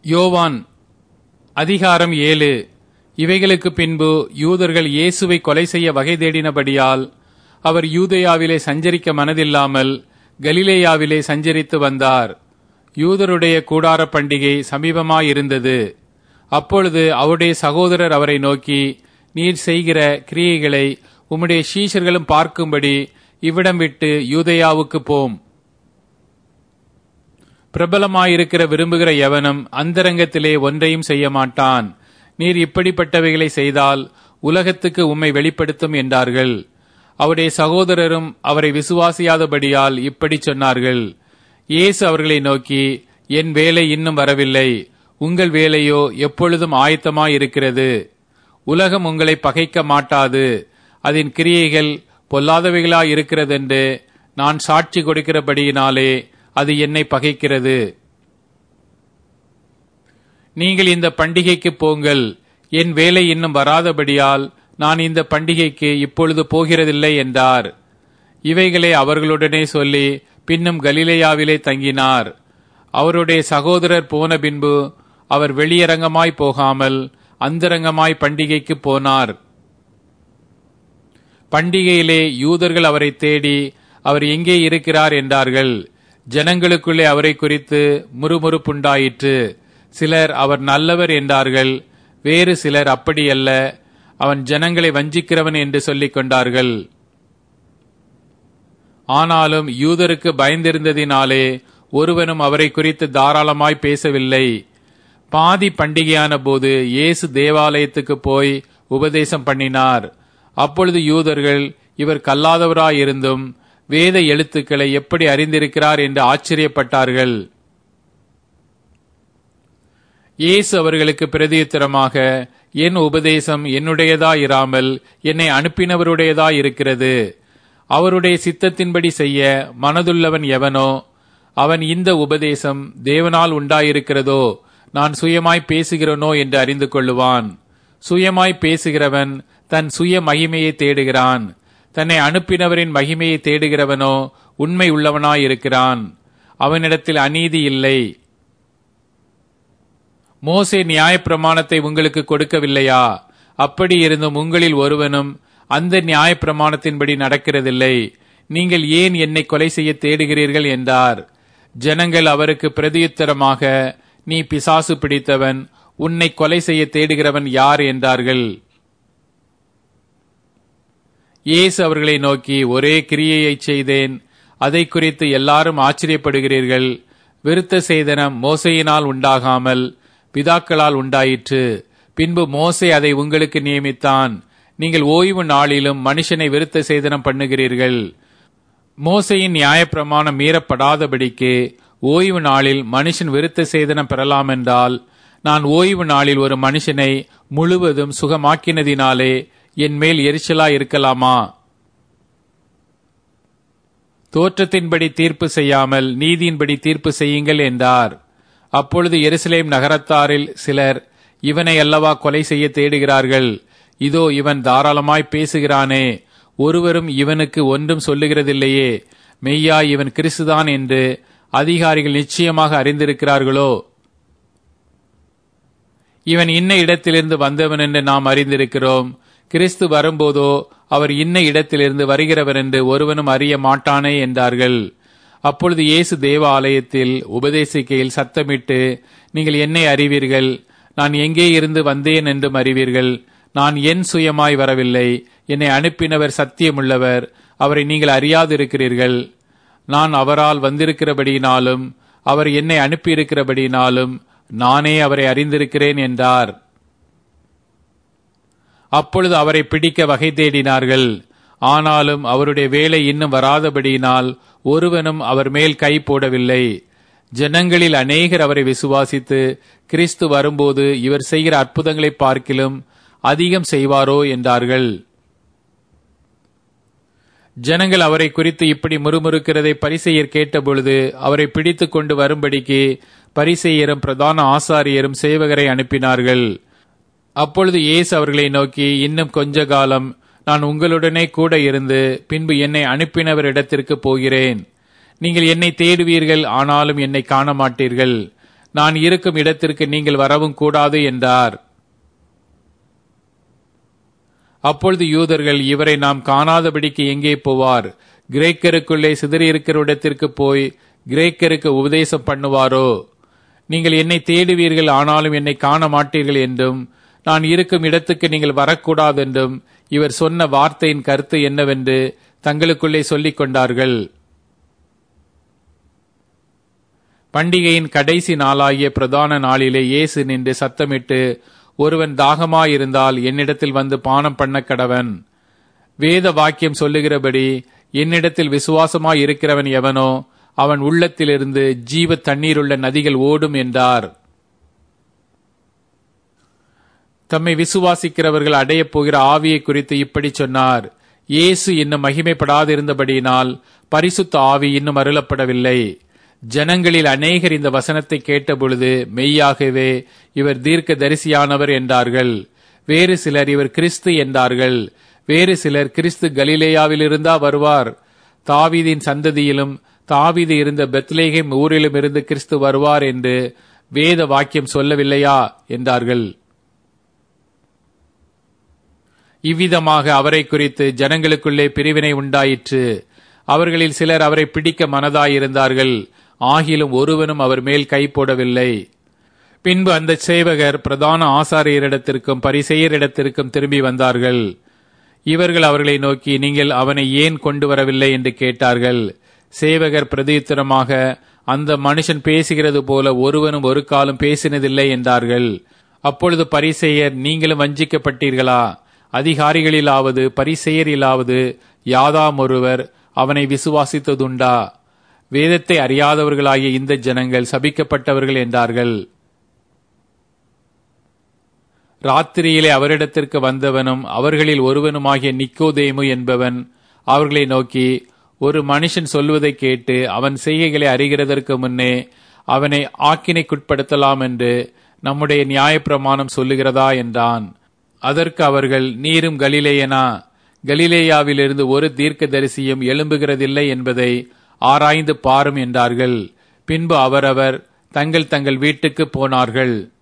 யோவான் அதிகாரம் ஏழு இவைகளுக்கு பின்பு யூதர்கள் இயேசுவை கொலை செய்ய வகை தேடினபடியால் அவர் யூதேயாவிலே சஞ்சரிக்க மனதில்லாமல் கலிலேயாவிலே சஞ்சரித்து வந்தார் யூதருடைய கூடார பண்டிகை சமீபமாயிருந்தது அப்பொழுது அவருடைய சகோதரர் அவரை நோக்கி நீர் செய்கிற கிரியைகளை உம்முடைய சீஷர்களும் பார்க்கும்படி இவ்விடம் விட்டு யூதேயாவுக்கு போம் பிரபலமாயிருக்கிற விரும்புகிற எவனும் அந்தரங்கத்திலே ஒன்றையும் செய்ய மாட்டான் நீர் இப்படிப்பட்டவைகளை செய்தால் உலகத்துக்கு உம்மை வெளிப்படுத்தும் என்றார்கள் அவருடைய சகோதரரும் அவரை விசுவாசியாதபடியால் இப்படி சொன்னார்கள் இயேசு அவர்களை நோக்கி என் வேலை இன்னும் வரவில்லை உங்கள் வேலையோ எப்பொழுதும் ஆயத்தமாயிருக்கிறது உலகம் உங்களை பகைக்க மாட்டாது அதன் கிரியைகள் பொல்லாதவைகளாயிருக்கிறதென்று நான் சாட்சி கொடுக்கிறபடியினாலே அது என்னை பகைக்கிறது நீங்கள் இந்த பண்டிகைக்கு போங்கள் என் வேலை இன்னும் வராதபடியால் நான் இந்த பண்டிகைக்கு இப்பொழுது போகிறதில்லை என்றார் இவைகளை அவர்களுடனே சொல்லி பின்னும் கலிலேயாவிலே தங்கினார் அவருடைய சகோதரர் போன பின்பு அவர் வெளியரங்கமாய் போகாமல் அந்தரங்கமாய் பண்டிகைக்கு போனார் பண்டிகையிலே யூதர்கள் அவரை தேடி அவர் எங்கே இருக்கிறார் என்றார்கள் ஜனங்களுக்குள்ளே அவரை குறித்து முறுமுறுப்புண்டாயிற்று சிலர் அவர் நல்லவர் என்றார்கள் வேறு சிலர் அப்படியல்ல அவன் ஜனங்களை வஞ்சிக்கிறவன் என்று சொல்லிக் கொண்டார்கள் ஆனாலும் யூதருக்கு பயந்திருந்ததினாலே ஒருவனும் அவரை குறித்து தாராளமாய் பேசவில்லை பாதி பண்டிகையான போது இயேசு தேவாலயத்துக்கு போய் உபதேசம் பண்ணினார் அப்பொழுது யூதர்கள் இவர் கல்லாதவராயிருந்தும் வேத எழுத்துக்களை எப்படி அறிந்திருக்கிறார் என்று ஆச்சரியப்பட்டார்கள் இயேசு அவர்களுக்கு பிரதியுத்தரமாக என் உபதேசம் என்னுடையதாயிராமல் என்னை அனுப்பினவருடையதாயிருக்கிறது அவருடைய சித்தத்தின்படி செய்ய மனதுள்ளவன் எவனோ அவன் இந்த உபதேசம் தேவனால் உண்டாயிருக்கிறதோ நான் சுயமாய் பேசுகிறனோ என்று அறிந்து கொள்ளுவான் சுயமாய் பேசுகிறவன் தன் சுய மகிமையை தேடுகிறான் தன்னை அனுப்பினவரின் மகிமையை தேடுகிறவனோ உண்மை உள்ளவனாயிருக்கிறான் அவனிடத்தில் அநீதி இல்லை மோசே நியாயப்பிரமாணத்தை உங்களுக்கு கொடுக்கவில்லையா அப்படி இருந்தும் உங்களில் ஒருவனும் அந்த நியாயப்பிரமாணத்தின்படி நடக்கிறதில்லை நீங்கள் ஏன் என்னை கொலை செய்ய தேடுகிறீர்கள் என்றார் ஜனங்கள் அவருக்கு பிரதியுத்தரமாக நீ பிசாசு பிடித்தவன் உன்னை கொலை செய்ய தேடுகிறவன் யார் என்றார்கள் இயேசு அவர்களை நோக்கி ஒரே கிரியையை செய்தேன் அதை குறித்து எல்லாரும் ஆச்சரியப்படுகிறீர்கள் விருத்த சேதனம் மோசையினால் உண்டாகாமல் பிதாக்களால் உண்டாயிற்று பின்பு மோசே அதை உங்களுக்கு நியமித்தான் நீங்கள் ஓய்வு நாளிலும் மனுஷனை விருத்த சேதனம் பண்ணுகிறீர்கள் மோசையின் நியாயப்பிரமாணம் மீறப்படாதபடிக்கு ஓய்வு நாளில் மனுஷன் விருத்த சேதனம் பெறலாம் என்றால் நான் ஓய்வு நாளில் ஒரு மனுஷனை முழுவதும் சுகமாக்கினதினாலே என் மேல் எரிச்சலா இருக்கலாமா தோற்றத்தின்படி தீர்ப்பு செய்யாமல் நீதியின்படி தீர்ப்பு செய்யுங்கள் என்றார் அப்பொழுது எருசலேம் நகரத்தாரில் சிலர் இவனை அல்லவா கொலை செய்ய தேடுகிறார்கள் இதோ இவன் தாராளமாய் பேசுகிறானே ஒருவரும் இவனுக்கு ஒன்றும் சொல்லுகிறதில்லையே மெய்யா இவன் கிறிஸ்துதான் என்று அதிகாரிகள் நிச்சயமாக அறிந்திருக்கிறார்களோ இவன் இன்ன இடத்திலிருந்து வந்தவன் என்று நாம் அறிந்திருக்கிறோம் கிறிஸ்து வரும்போதோ அவர் இன்ன இடத்திலிருந்து வருகிறவர் என்று ஒருவனும் அறிய மாட்டானே என்றார்கள் அப்பொழுது இயேசு தேவ ஆலயத்தில் உபதேசிக்கையில் சத்தமிட்டு நீங்கள் என்னை அறிவீர்கள் நான் எங்கே இருந்து வந்தேன் என்றும் அறிவீர்கள் நான் என் சுயமாய் வரவில்லை என்னை அனுப்பினவர் சத்தியமுள்ளவர் அவரை நீங்கள் அறியாதிருக்கிறீர்கள் நான் அவரால் வந்திருக்கிறபடியினாலும் அவர் என்னை அனுப்பியிருக்கிறபடியினாலும் நானே அவரை அறிந்திருக்கிறேன் என்றார் அப்பொழுது அவரை பிடிக்க வகை தேடினார்கள் ஆனாலும் அவருடைய வேலை இன்னும் வராதபடியினால் ஒருவனும் அவர் மேல் கை போடவில்லை ஜனங்களில் அநேகர் அவரை விசுவாசித்து கிறிஸ்து வரும்போது இவர் செய்கிற அற்புதங்களை பார்க்கிலும் அதிகம் செய்வாரோ என்றார்கள் ஜனங்கள் அவரை குறித்து இப்படி முறுமுறுக்கிறதை பரிசெயர் கேட்டபொழுது அவரை பிடித்து கொண்டு வரும்படிக்கு பரிசெயரும் பிரதான ஆசாரியரும் சேவகரை அனுப்பினார்கள் அப்பொழுது இயேசு அவர்களை நோக்கி இன்னும் கொஞ்ச காலம் நான் உங்களுடனே கூட இருந்து பின்பு என்னை அனுப்பினவர் இடத்திற்கு போகிறேன் நீங்கள் என்னை தேடுவீர்கள் ஆனாலும் என்னை காண மாட்டீர்கள் நான் இருக்கும் இடத்திற்கு நீங்கள் வரவும் கூடாது என்றார் அப்பொழுது யூதர்கள் இவரை நாம் காணாதபடிக்கு எங்கே போவார் கிரேக்கருக்குள்ளே சிதறியிருக்கிற இடத்திற்கு போய் கிரேக்கருக்கு உபதேசம் பண்ணுவாரோ நீங்கள் என்னை தேடுவீர்கள் ஆனாலும் என்னை காண மாட்டீர்கள் என்றும் நான் இருக்கும் இடத்துக்கு நீங்கள் வரக்கூடாது என்றும் இவர் சொன்ன வார்த்தையின் கருத்து என்னவென்று தங்களுக்குள்ளே சொல்லிக் கொண்டார்கள் பண்டிகையின் கடைசி நாளாகிய பிரதான நாளிலே இயேசு நின்று சத்தமிட்டு ஒருவன் தாகமாயிருந்தால் என்னிடத்தில் வந்து பானம் பண்ண கடவன் வேத வாக்கியம் சொல்லுகிறபடி என்னிடத்தில் விசுவாசமாய் இருக்கிறவன் எவனோ அவன் உள்ளத்திலிருந்து ஜீவ தண்ணீருள்ள நதிகள் ஓடும் என்றார் தம்மை விசுவாசிக்கிறவர்கள் அடையப் போகிற ஆவியை குறித்து இப்படி சொன்னார் இயேசு இன்னும் மகிமைப்படாதிருந்தபடியினால் பரிசுத்த ஆவி இன்னும் அருளப்படவில்லை ஜனங்களில் அநேகர் இந்த வசனத்தை கேட்டபொழுது மெய்யாகவே இவர் தீர்க்க தரிசியானவர் என்றார்கள் வேறு சிலர் இவர் கிறிஸ்து என்றார்கள் வேறு சிலர் கிறிஸ்து கலிலேயாவிலிருந்தா வருவார் தாவீதின் சந்ததியிலும் தாவீது இருந்த பெத்லேஹேம் ஊரிலும் இருந்து கிறிஸ்து வருவார் என்று வேத வாக்கியம் சொல்லவில்லையா என்றார்கள் இவ்விதமாக அவரை குறித்து ஜனங்களுக்குள்ளே பிரிவினை உண்டாயிற்று அவர்களில் சிலர் அவரை பிடிக்க மனதாயிருந்தார்கள் ஆகிலும் ஒருவனும் அவர் மேல் கை போடவில்லை பின்பு அந்த சேவகர் பிரதான ஆசாரியரிடத்திற்கும் பரிசெயரிடத்திற்கும் திரும்பி வந்தார்கள் இவர்கள் அவர்களை நோக்கி நீங்கள் அவனை ஏன் கொண்டு வரவில்லை என்று கேட்டார்கள் சேவகர் பிரதியுத்தரமாக அந்த மனுஷன் பேசுகிறது போல ஒருவனும் ஒரு காலம் பேசினதில்லை என்றார்கள் அப்பொழுது பரிசெயர் நீங்களும் வஞ்சிக்கப்பட்டீர்களா அதிகாரிகளிலாவது பரிசெயரிலாவது யாதாம் ஒருவர் அவனை விசுவாசித்ததுண்டா வேதத்தை அறியாதவர்களாகிய இந்த ஜனங்கள் சபிக்கப்பட்டவர்கள் என்றார்கள் ராத்திரியிலே அவரிடத்திற்கு வந்தவனும் அவர்களில் ஒருவனுமாகிய நிக்கோதேமு என்பவன் அவர்களை நோக்கி ஒரு மனுஷன் சொல்வதை கேட்டு அவன் செய்கைகளை அறிகிறதற்கு முன்னே அவனை ஆக்கினைக்குட்படுத்தலாம் என்று நம்முடைய நியாயப்பிரமாணம் சொல்லுகிறதா என்றான் அதற்கு அவர்கள் நீரும் கலிலேயனா கலிலேயாவிலிருந்து ஒரு தீர்க்கதரிசியும் எழும்புகிறதில்லை என்பதை ஆராய்ந்து பாரும் என்றார்கள் பின்பு அவரவர் தங்கள் தங்கள் வீட்டுக்கு போனார்கள்